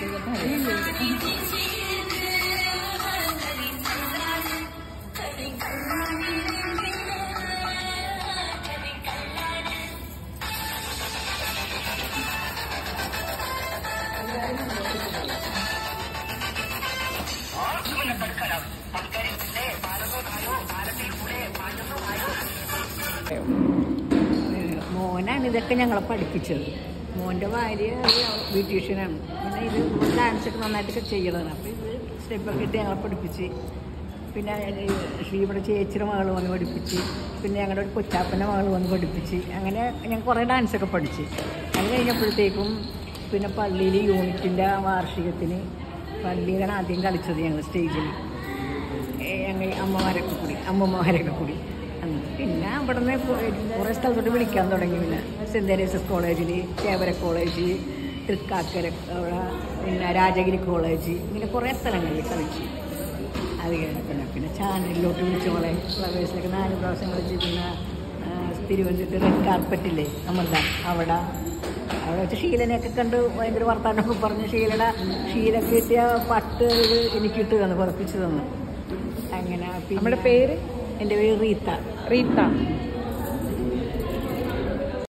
മോനാണ് ഇതൊക്കെ ഞങ്ങളെ പഠിപ്പിച്ചത് മോൻ്റെ ഭാര്യ ബ്യൂട്ടീഷ്യനാണ് പിന്നെ ഇത് ഡാൻസ് ഒക്കെ നന്നായിട്ടൊക്കെ ചെയ്യണതാണ് അപ്പോൾ ഇത് സ്റ്റെപ്പൊക്കെ ഇട്ട് ഞങ്ങളെ പഠിപ്പിച്ച് പിന്നെ ഈ ശ്രീയുടെ ചേച്ചിയുടെ മകൾ വന്ന് പഠിപ്പിച്ച് പിന്നെ ഞങ്ങളുടെ ഒരു കൊച്ചാപ്പൻ്റെ മകൾ വന്ന് പഠിപ്പിച്ച് അങ്ങനെ ഞാൻ കുറേ ഡാൻസൊക്കെ പഠിച്ച് അത് കഴിഞ്ഞപ്പോഴത്തേക്കും പിന്നെ പള്ളിയിൽ യൂണിറ്റിൻ്റെ വാർഷികത്തിന് പള്ളിയിലാണ് ആദ്യം കളിച്ചത് ഞങ്ങൾ സ്റ്റേജിൽ ഞങ്ങൾ അമ്മമാരൊക്കെ കൂടി അമ്മമാരൊക്കെ കൂടി അന്ന് പിന്നെ അവിടുന്ന് കുറേ സ്ഥലത്തോട്ട് വിളിക്കാൻ തുടങ്ങി പിന്നെ സെൻറ് തെരേസസ് കോളേജിൽ ചേവര കോളേജ് തൃക്കാക്കര അവിടെ പിന്നെ രാജഗിരി കോളേജ് ഇങ്ങനെ കുറേ സ്ഥലങ്ങളിൽ കളിച്ചു അത് കഴിഞ്ഞ് പിന്നെ പിന്നെ ചാനലിലോട്ട് വിളിച്ച മോളെ ഫ്ലവേഴ്സിലൊക്കെ നാല് പ്രാവശ്യം കളിച്ച് പിന്നെ ആ, തിരുവനന്തപുരത്ത് റെഡ് കാർപ്പറ്റില്ലേ അമൃത അവിടെ അവിടെ വെച്ച് ഷീലനെയൊക്കെ കണ്ട് ഭയങ്കര വർത്താനമൊക്കെ പറഞ്ഞു ഷീലയുടെ ഷീല കിട്ടിയ പട്ട് ഇത് എനിക്ക് ഇട്ട് തന്നു പുറപ്പിച്ച് തന്നു അങ്ങനെ പിന്നെ നമ്മുടെ പേര് എൻ്റെ പേര് റീത്ത റീത്ത